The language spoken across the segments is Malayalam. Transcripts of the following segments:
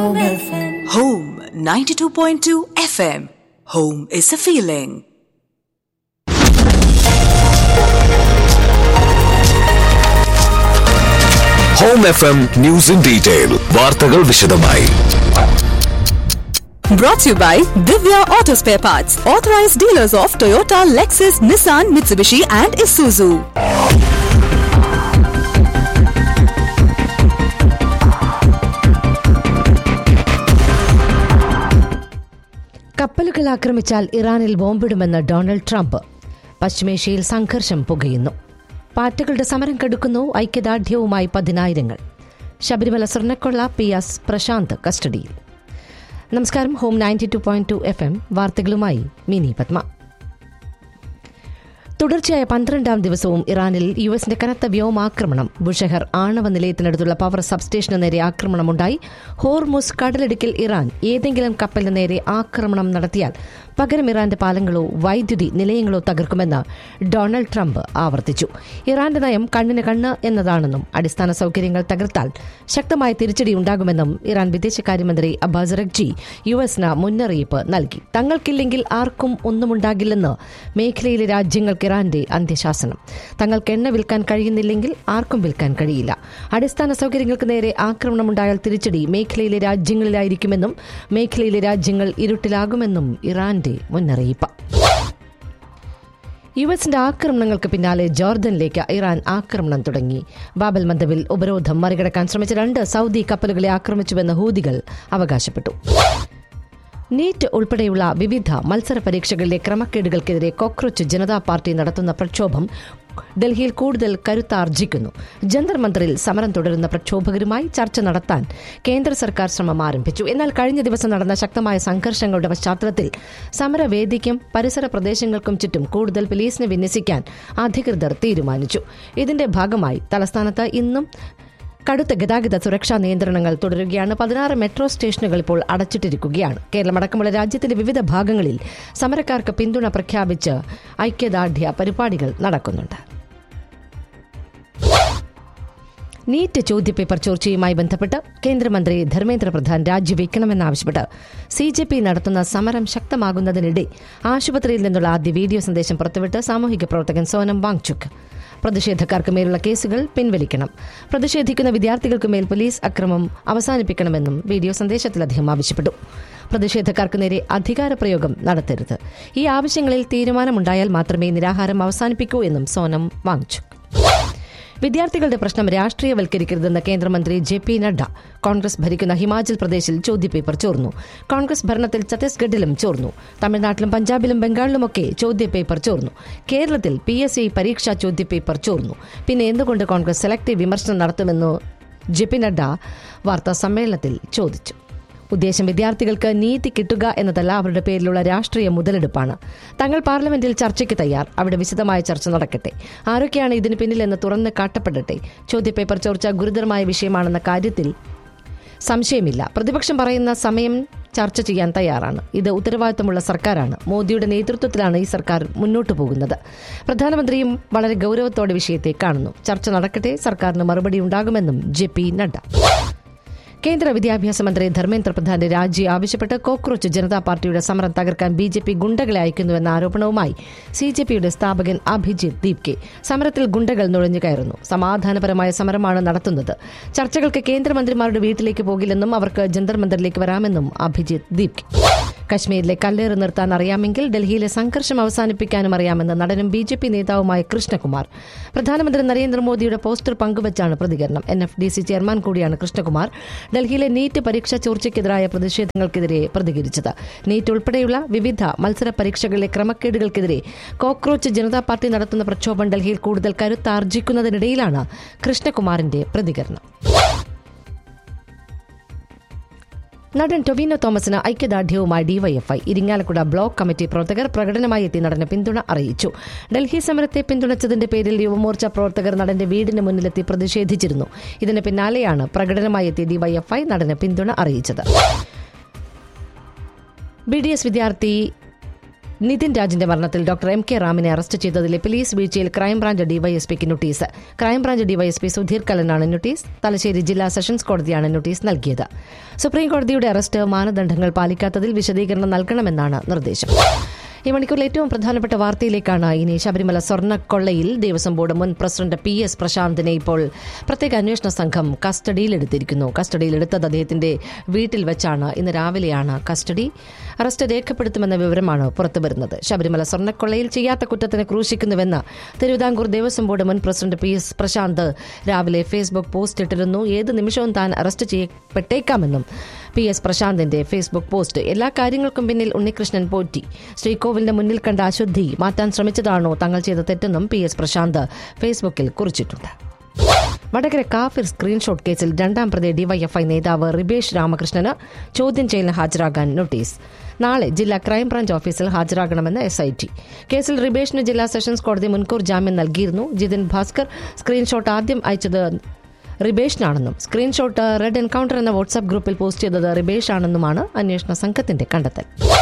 Home FM. Home 92.2 FM. Home is a feeling. Home F M news in detail വാർത്തകൾ വിശദമായി Brought to you by Divya Auto Spare Parts, authorized dealers of Toyota, Lexus, Nissan, Mitsubishi, and Isuzu. കപ്പലുകൾ ആക്രമിച്ചാൽ ഇറാനിൽ ബോംബിടുമെന്ന് ഡൊണാൾഡ് ട്രംപ് പശ്ചിമേഷ്യയിൽ സംഘർഷം പുകയുന്നു പാർട്ടികളുടെ സമരം കെടുക്കുന്നു ഐക്യദാർഢ്യവുമായി പതിനായിരങ്ങൾ ശബരിമല സ്വർണ്ണക്കൊള്ള പി എസ് പ്രശാന്ത് കസ്റ്റഡിയിൽ നമസ്കാരം home ninety two point two F M വാർത്തകളുമായി മിനി പത്മ തുടർച്ചയായ പന്ത്രണ്ടാം ദിവസവും ഇറാനിൽ യു എസിന്റെ കനത്ത വ്യോമാക്രമണം ബുഷഹർ ആണവ നിലയത്തിനടുത്തുള്ള പവർ സബ്സ്റ്റേഷന് നേരെ ആക്രമണമുണ്ടായി ഹോർമുസ് കടലിടുക്കിൽ ഇറാൻ ഏതെങ്കിലും കപ്പലിന് നേരെ ആക്രമണം നടത്തിയാൽ പകരം ഇറാന്റെ പാലങ്ങളോ വൈദ്യുതി നിലയങ്ങളോ തകർക്കുമെന്ന് ഡൊണാൾഡ് ട്രംപ് ആവർത്തിച്ചു ഇറാന്റെ നയം കണ്ണിന് കണ്ണ് എന്നതാണെന്നും അടിസ്ഥാന സൗകര്യങ്ങൾ തകർത്താൽ ശക്തമായ തിരിച്ചടി ഉണ്ടാകുമെന്നും ഇറാൻ വിദേശകാര്യമന്ത്രി അബ്ബാസ് റഗ്ജി യു എസിന് മുന്നറിയിപ്പ് നൽകി തങ്ങൾക്കില്ലെങ്കിൽ ആർക്കും ഒന്നുമുണ്ടാകില്ലെന്ന് മേഖലയിലെ രാജ്യങ്ങൾക്ക് ഇറാന്റെ അന്ത്യശാസനം തങ്ങൾക്ക് എണ്ണ വിൽക്കാൻ കഴിയുന്നില്ലെങ്കിൽ ആർക്കും വിൽക്കാൻ കഴിയില്ല അടിസ്ഥാന സൗകര്യങ്ങൾക്ക് നേരെ ആക്രമണമുണ്ടായാൽ തിരിച്ചടി മേഖലയിലെ രാജ്യങ്ങളിലായിരിക്കുമെന്നും മേഖലയിലെ രാജ്യങ്ങൾ ഇരുട്ടിലാകുമെന്നും ഇറാന്റെ മുന്നറിയിപ്പ് യു എസിന്റെ ആക്രമണങ്ങൾക്ക് പിന്നാലെ ജോർദനിലേക്ക് ഇറാൻ ആക്രമണം തുടങ്ങി ബാബൽ മന്ദബിൽ ഉപരോധം മറികടക്കാൻ ശ്രമിച്ച രണ്ട് സൗദി കപ്പലുകളെ ആക്രമിച്ചുവെന്ന് ഹൂതികൾ അവകാശപ്പെട്ടു നീറ്റ് ഉൾപ്പെടെയുള്ള വിവിധ മത്സര പരീക്ഷകളിലെ ക്രമക്കേടുകൾക്കെതിരെ കോക്രോച്ച് ജനതാ പാർട്ടി നടത്തുന്ന പ്രക്ഷോഭം ഡൽഹിയിൽ കൂടുതൽ കരുത്താർജിക്കുന്നു ജന്തർ മന്ദറിൽ സമരം തുടരുന്ന പ്രക്ഷോഭകരുമായി ചർച്ച നടത്താൻ കേന്ദ്ര സർക്കാർ ശ്രമം ആരംഭിച്ചു എന്നാൽ കഴിഞ്ഞ ദിവസം നടന്ന ശക്തമായ സംഘർഷങ്ങളുടെ പശ്ചാത്തലത്തിൽ സമരവേദിക്കും പരിസര പ്രദേശങ്ങൾക്കും ചുറ്റും കൂടുതൽ പോലീസിനെ വിന്യസിക്കാൻ അധികൃതർ തീരുമാനിച്ചു ഇതിന്റെ ഭാഗമായി തലസ്ഥാനത്ത് ഇന്നും കടുത്ത ഗതാഗത സുരക്ഷാ നിയന്ത്രണങ്ങൾ തുടരുകയാണ് പതിനാറ് മെട്രോ സ്റ്റേഷനുകൾ ഇപ്പോൾ അടച്ചിട്ടിരിക്കുകയാണ് കേരളമടക്കമുള്ള രാജ്യത്തിന്റെ വിവിധ ഭാഗങ്ങളിൽ സമരക്കാർക്ക് പിന്തുണ പ്രഖ്യാപിച്ച് ഐക്യദാർഢ്യ പരിപാടികൾ നടക്കുന്നുണ്ട് നീറ്റ് ചോദ്യപേപ്പർ ചോർച്ചയുമായി ബന്ധപ്പെട്ട് കേന്ദ്രമന്ത്രി ധർമ്മേന്ദ്ര പ്രധാൻ രാജിവെക്കണമെന്നാവശ്യപ്പെട്ട് സി ജെ പി നടത്തുന്ന സമരം ശക്തമാകുന്നതിനിടെ ആശുപത്രിയിൽ നിന്നുള്ള ആദ്യ വീഡിയോ സന്ദേശം പുറത്തുവിട്ട് സാമൂഹിക പ്രവർത്തകൻ സോനം വാങ്ചുക് പ്രതിഷേധക്കാർക്ക് മേലുള്ള കേസുകൾ പിൻവലിക്കണം പ്രതിഷേധിക്കുന്ന വിദ്യാർത്ഥികൾക്ക് മേൽ പോലീസ് അക്രമം അവസാനിപ്പിക്കണമെന്നും വീഡിയോ സന്ദേശത്തിൽ അദ്ദേഹം ആവശ്യപ്പെട്ടു പ്രതിഷേധക്കാർക്ക് നേരെ അധികാരപ്രയോഗം നടത്തരുത് ഈ ആവശ്യങ്ങളിൽ തീരുമാനമുണ്ടായാൽ മാത്രമേ നിരാഹാരം അവസാനിപ്പിക്കൂ എന്നും സോനം വാങ്ചുക് വിദ്യാർത്ഥികളുടെ പ്രശ്നം രാഷ്ട്രീയവൽക്കരിക്കരുതെന്ന് കേന്ദ്രമന്ത്രി ജെ പി നഡ്ഡ കോൺഗ്രസ് ഭരിക്കുന്ന ഹിമാചൽ പ്രദേശിൽ ചോദ്യപേപ്പർ ചോർന്നു കോൺഗ്രസ് ഭരണത്തിൽ ഛത്തീസ്ഗഡിലും ചോർന്നു തമിഴ്നാട്ടിലും പഞ്ചാബിലും ബംഗാളിലുമൊക്കെ ചോദ്യപേപ്പർ ചോർന്നു കേരളത്തിൽ പി എസ് സി പരീക്ഷാ ചോദ്യപേപ്പർ ചോർന്നു പിന്നെ എന്തുകൊണ്ട് കോൺഗ്രസ് സെലക്ടീവ് വിമർശനം നടത്തുമെന്ന് ജെ പി നഡ്ഡ വാർത്താ സമ്മേളനത്തിൽ ചോദിച്ചു ഉദ്ദേശം വിദ്യാർത്ഥികൾക്ക് നീതി കിട്ടുക എന്നതല്ല അവരുടെ പേരിലുള്ള രാഷ്ട്രീയ മുതലെടുപ്പാണ് തങ്ങൾ പാർലമെന്റിൽ ചർച്ചയ്ക്ക് തയ്യാർ അവിടെ വിശദമായ ചർച്ച നടക്കട്ടെ ആരൊക്കെയാണ് ഇതിന് പിന്നിലെന്ന് തുറന്ന് കാട്ടപ്പെടട്ടെ ചോദ്യപേപ്പർ ചോർച്ച ഗുരുതരമായ വിഷയമാണെന്ന കാര്യത്തിൽ സംശയമില്ല പ്രതിപക്ഷം പറയുന്ന സമയം ചർച്ച ചെയ്യാൻ തയ്യാറാണ് ഇത് ഉത്തരവാദിത്തമുള്ള സർക്കാരാണ് മോദിയുടെ നേതൃത്വത്തിലാണ് ഈ സർക്കാർ മുന്നോട്ടു പോകുന്നത് പ്രധാനമന്ത്രിയും വളരെ ഗൗരവത്തോടെ വിഷയത്തെ കാണുന്നു ചർച്ച നടക്കട്ടെ സർക്കാരിന് മറുപടി ഉണ്ടാകുമെന്നും ജെ പി നഡ്ഡ കേന്ദ്ര വിദ്യാഭ്യാസ മന്ത്രി ധർമ്മേന്ദ്ര പ്രധാന്റെ രാജി ആവശ്യപ്പെട്ട് കോക്രോച്ച് ജനതാ പാർട്ടിയുടെ സമരം തകർക്കാൻ ബി ജെ പി ഗുണ്ടകളെ അയക്കുന്നുവെന്ന ആരോപണവുമായി സി ജെ പിയുടെ സ്ഥാപകൻ അഭിജിത്ത് ദീപ്കെ സമരത്തിൽ ഗുണ്ടകൾ നുഴഞ്ഞു കയറുന്നു സമാധാനപരമായ സമരമാണ് നടത്തുന്നത് ചർച്ചകൾക്ക് കേന്ദ്രമന്ത്രിമാരുടെ വീട്ടിലേക്ക് പോകില്ലെന്നും അവർക്ക് ജന്തർ മന്ദറിലേക്ക് വരാമെന്നും അഭിജിത്ത് ദീപ്കെ കശ്മീരിലെ കല്ലേറ് നിർത്താൻ അറിയാമെങ്കിൽ ഡൽഹിയിലെ സംഘർഷം അവസാനിപ്പിക്കാനും അറിയാമെന്ന് നടനും ബി ജെ പി നേതാവുമായ കൃഷ്ണകുമാർ പ്രധാനമന്ത്രി നരേന്ദ്രമോദിയുടെ പോസ്റ്റർ പങ്കുവച്ചാണ് പ്രതികരണം N F D C chairman കൂടിയാണ് കൃഷ്ണകുമാർ ഡൽഹിയിലെ നീറ്റ് പരീക്ഷാ ചോർച്ചയ്ക്കെതിരായ പ്രതിഷേധങ്ങൾക്കെതിരെ പ്രതികരിച്ചത് നീറ്റ് ഉൾപ്പെടെയുള്ള വിവിധ മത്സര പരീക്ഷകളിലെ ക്രമക്കേടുകൾക്കെതിരെ കോക്രോച്ച് ജനതാ പാർട്ടി നടത്തുന്ന പ്രക്ഷോഭം ഡൽഹിയിൽ കൂടുതൽ കരുത്താർജിക്കുന്നതിനിടയിലാണ് കൃഷ്ണകുമാറിന്റെ പ്രതികരണം നടൻ ടൊവിനോ തോമസിന് ഐക്യദാർഢ്യവുമായി ഡിവൈഎഫ്ഐ ഇരിങ്ങാലക്കുട ബ്ലോക്ക് കമ്മിറ്റി പ്രവർത്തകർ പ്രകടനമായി എത്തി നടന് പിന്തുണ അറിയിച്ചു ഡൽഹി സമരത്തെ പിന്തുണച്ചതിന്റെ പേരിൽ യുവമോർച്ച പ്രവർത്തകർ നടന്റെ വീടിന് മുന്നിലെത്തി പ്രതിഷേധിച്ചിരുന്നു ഇതിന് പിന്നാലെയാണ് പ്രകടനമായി എത്തിയ ഡിവൈഎഫ്ഐ നടന് പിന്തുണ അറിയിച്ചത് ബി ഡി എസ് വിദ്യാർത്ഥി നിതിൻ രാജിന്റെ മരണത്തിൽ ഡോക്ടർ എം കെ റാമിനെ അറസ്റ്റ് ചെയ്തതിലെ പോലീസ് വീഴ്ചയിൽ ക്രൈംബ്രാഞ്ച് ഡിവൈഎസ്പിക്ക് നോട്ടീസ് ക്രൈംബ്രാഞ്ച് ഡിവൈഎസ്പി സുധീർ കലനാണ് നോട്ടീസ് തലശ്ശേരി ജില്ലാ സെഷൻസ് കോടതിയാണ് നോട്ടീസ് നൽകിയത് സുപ്രീം കോടതിയുടെ അറസ്റ്റ് മാനദണ്ഡങ്ങൾ പാലിക്കാത്തതിൽ വിശദീകരണം നൽകണമെന്നാണ് നിർദ്ദേശം ഈ മണിക്കൂറിൽ ഏറ്റവും പ്രധാനപ്പെട്ട വാർത്തയിലേക്കാണ് ഇനി ശബരിമല സ്വർണ്ണക്കൊള്ളയിൽ ദേവസ്വം ബോർഡ് മുൻ പ്രസിഡന്റ് പി എസ് പ്രശാന്തിനെ ഇപ്പോൾ പ്രത്യേക അന്വേഷണ സംഘം കസ്റ്റഡിയിലെടുത്തിരിക്കുന്നു കസ്റ്റഡിയിലെടുത്തത് അദ്ദേഹത്തിന്റെ വീട്ടിൽ വെച്ചാണ് ഇന്ന് രാവിലെയാണ് കസ്റ്റഡി അറസ്റ്റ് രേഖപ്പെടുത്തുമെന്ന വിവരമാണ് പുറത്തുവരുന്നത് ശബരിമല സ്വർണ്ണക്കൊള്ളയിൽ ചെയ്യാത്ത കുറ്റത്തിന് ക്രൂശിക്കുന്നുവെന്ന് തിരുവിതാംകൂർ ദേവസ്വം ബോർഡ് മുൻ പ്രസിഡന്റ് പി എസ് പ്രശാന്ത് രാവിലെ ഫേസ്ബുക്ക് പോസ്റ്റ് ഇട്ടിരുന്നു ഏത് നിമിഷവും താൻ അറസ്റ്റ് ചെയ്യപ്പെട്ടേക്കാമെന്നും പി എസ് പ്രശാന്തിന്റെ ഫേസ്ബുക്ക് പോസ്റ്റ് എല്ലാ കാര്യങ്ങൾക്കും പിന്നിൽ ഉണ്ണികൃഷ്ണൻ പോറ്റി ശ്രീകോവിലിന്റെ മുന്നിൽ കണ്ട അശുദ്ധി മാറ്റാൻ ശ്രമിച്ചതാണോ തങ്ങൾ ചെയ്ത തെറ്റെന്നും പി എസ് പ്രശാന്ത് ഫേസ്ബുക്കിൽ കുറിച്ചിട്ടുണ്ട് വടകര കാഫിർ സ്ക്രീൻഷോട്ട് കേസിൽ രണ്ടാം പ്രതി ഡിവൈഎഫ്ഐ നേതാവ് റിബേഷ് രാമകൃഷ്ണന് ചോദ്യം ചെയ്യലിന് ഹാജരാകാൻ നോട്ടീസ് നാളെ ജില്ലാ ക്രൈംബ്രാഞ്ച് ഓഫീസിൽ ഹാജരാകണമെന്ന് എസ് ഐ ടി കേസിൽ റിബേഷിന് ജില്ലാ സെഷൻസ് കോടതി മുൻകൂർ ജാമ്യം നൽകിയിരുന്നു ജിതിൻ ഭാസ്കർ സ്ക്രീൻഷോട്ട് ആദ്യം അയച്ചത് റിബേഷിനാണെന്നും സ്ക്രീൻഷോട്ട് റെഡ് എൻകൗണ്ടർ എന്ന വാട്സ്ആപ്പ് ഗ്രൂപ്പിൽ പോസ്റ്റ് ചെയ്തത് റിബേഷ് ആണെന്നുമാണ് അന്വേഷണ സംഘത്തിന്റെ കണ്ടെത്തൽ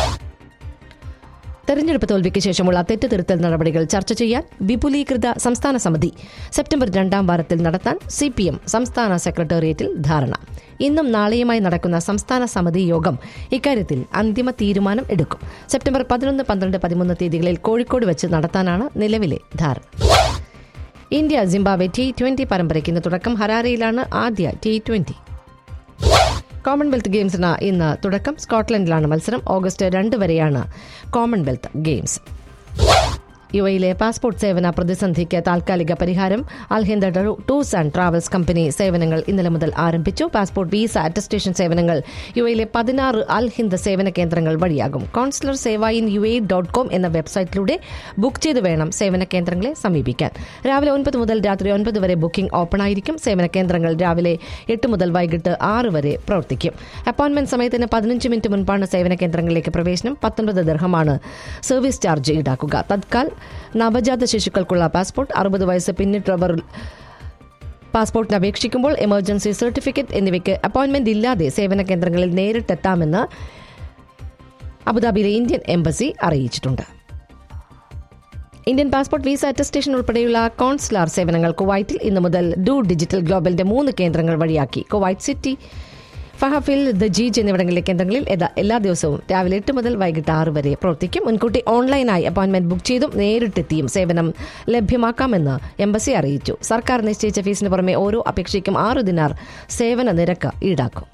തെരഞ്ഞെടുപ്പ് തോൽവിക്ക് ശേഷമുള്ള തെറ്റ് തിരുത്തൽ നടപടികൾ ചർച്ച ചെയ്യാൻ വിപുലീകൃത സംസ്ഥാന സമിതി സെപ്റ്റംബർ രണ്ടാം വാരത്തിൽ നടത്താൻ സി പി എം സംസ്ഥാന സെക്രട്ടേറിയറ്റിൽ ധാരണ ഇന്നും നാളെയുമായി നടക്കുന്ന സംസ്ഥാന സമിതി യോഗം ഇക്കാര്യത്തിൽ അന്തിമ തീരുമാനം എടുക്കും സെപ്റ്റംബർ പതിനൊന്ന് പന്ത്രണ്ട് പതിമൂന്ന് തീയതികളിൽ കോഴിക്കോട് വെച്ച് നടത്താനാണ് നിലവിലെ ധാരണ ഇന്ത്യ സിംബാബ്വെ ടി ട്വന്റി പരമ്പരയ്ക്ക് ഇന്ന് തുടക്കം ഹരാരയിലാണ് ആദ്യ ടി ട്വന്റി കോമൺവെൽത്ത് ഗെയിംസിന് ഇന്ന് തുടക്കം സ്കോട്ട്ലൻഡിലാണ് മത്സരം ഓഗസ്റ്റ് രണ്ട് വരെയാണ് കോമൺവെൽത്ത് ഗെയിംസ് യു എയിലെ പാസ്പോർട്ട് സേവന പ്രതിസന്ധിക്ക് താൽക്കാലിക പരിഹാരം Alhind tours and travels company സേവനങ്ങൾ ഇന്നലെ മുതൽ ആരംഭിച്ചു പാസ്പോർട്ട് വീസ അറ്റസ്റ്റേഷൻ സേവനങ്ങൾ യു എയിലെ പതിനാറ് അൽഹിന്ദ് സേവന കേന്ദ്രങ്ങൾ വഴിയാകും consular seva in U A dot com എന്ന വെബ്സൈറ്റിലൂടെ ബുക്ക് ചെയ്ത് വേണം സേവന കേന്ദ്രങ്ങളെ സമീപിക്കാൻ രാവിലെ ഒൻപത് മുതൽ രാത്രി ഒൻപത് വരെ ബുക്കിംഗ് ഓപ്പൺ ആയിരിക്കും സേവന കേന്ദ്രങ്ങൾ രാവിലെ എട്ട് മുതൽ വൈകിട്ട് ആറ് വരെ പ്രവർത്തിക്കും അപ്പോയിന്റ്മെന്റ് സമയത്തിന് പതിനഞ്ച് മിനിറ്റ് മുൻപാണ് സേവന കേന്ദ്രങ്ങളിലേക്ക് പ്രവേശനം പത്തൊൻപത് ദർഹമാണ് സർവീസ് ചാർജ് ഈടാക്കുക തത്കാൽ നവജാത ശിശുക്കൾക്കുള്ള പാസ്പോർട്ട് അറുപത് വയസ്സ് പിന്നിട്ടവർ പാസ്പോർട്ടിന് അപേക്ഷിക്കുമ്പോൾ എമർജൻസി സർട്ടിഫിക്കറ്റ് എന്നിവയ്ക്ക് അപ്പോയിന്റ്മെന്റ് ഇല്ലാതെ സേവന കേന്ദ്രങ്ങളിൽ നേരിട്ടെത്താമെന്ന് അബുദാബിയിലെ ഇന്ത്യൻ എംബസി അറിയിച്ചിട്ടുണ്ട് ഇന്ത്യൻ പാസ്പോർട്ട് വീസ അറ്റസ്റ്റേഷൻ ഉൾപ്പെടെയുള്ള കോൺസുലാർ സേവനങ്ങൾ കുവൈറ്റിൽ ഇന്നു മുതൽ ഡു ഡിജിറ്റൽ ഗ്ലോബലിന്റെ മൂന്ന് കേന്ദ്രങ്ങൾ വഴിയാക്കി കുവൈറ്റ് സിറ്റി ഫഹഫിൽ ദ ജീജ് എന്നിവിടങ്ങളിലെ കേന്ദ്രങ്ങളിൽ എല്ലാ- എല്ലാ ദിവസവും രാവിലെ എട്ട് മുതൽ വൈകിട്ട് ആറ് വരെ പ്രവർത്തിക്കും മുൻകൂട്ടി ഓൺലൈനായി അപ്പോയിന്റ്മെന്റ് ബുക്ക് ചെയ്തും നേരിട്ടെത്തിയും സേവനം ലഭ്യമാക്കാമെന്ന് എംബസി അറിയിച്ചു സർക്കാർ നിശ്ചയിച്ച ഫീസിന് പുറമെ ഓരോ അപേക്ഷയ്ക്കും ആറ് ദിനാർ സേവന നിരക്ക് ഈടാക്കും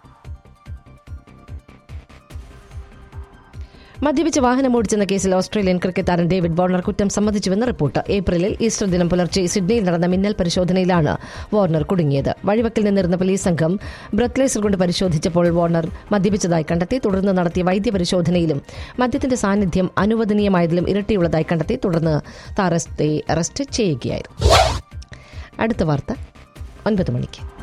മദ്യപിച്ച് വാഹനം ഓടിച്ചെന്ന കേസിൽ ഓസ്ട്രേലിയൻ ക്രിക്കറ്റ് താരം ഡേവിഡ് വാർണർ കുറ്റം സമ്മതിച്ചുവെന്ന് റിപ്പോർട്ട് ഏപ്രിലിൽ ഈസ്റ്റർ ദിനം പുലർച്ചെ സിഡ്നിയിൽ നടന്ന മിന്നൽ പരിശോധനയിലാണ് വാർണർ കുടുങ്ങിയത് വഴിവക്കിൽ നിന്നിരുന്ന പോലീസ് സംഘം ബ്രത്ലേസർ കൊണ്ട് പരിശോധിച്ചപ്പോൾ വാർണർ മദ്യപിച്ചതായി കണ്ടെത്തി തുടർന്ന് നടത്തിയ വൈദ്യപരിശോധനയിലും മദ്യത്തിന്റെ സാന്നിധ്യം അനുവദനീയമായതിലും ഇരട്ടിയുള്ളതായി കണ്ടെത്തി തുടർന്ന് താരത്തെ അറസ്റ്റ് ചെയ്യുകയായിരുന്നു അടുത്ത വാർത്ത ഒൻപത് മണിക്ക്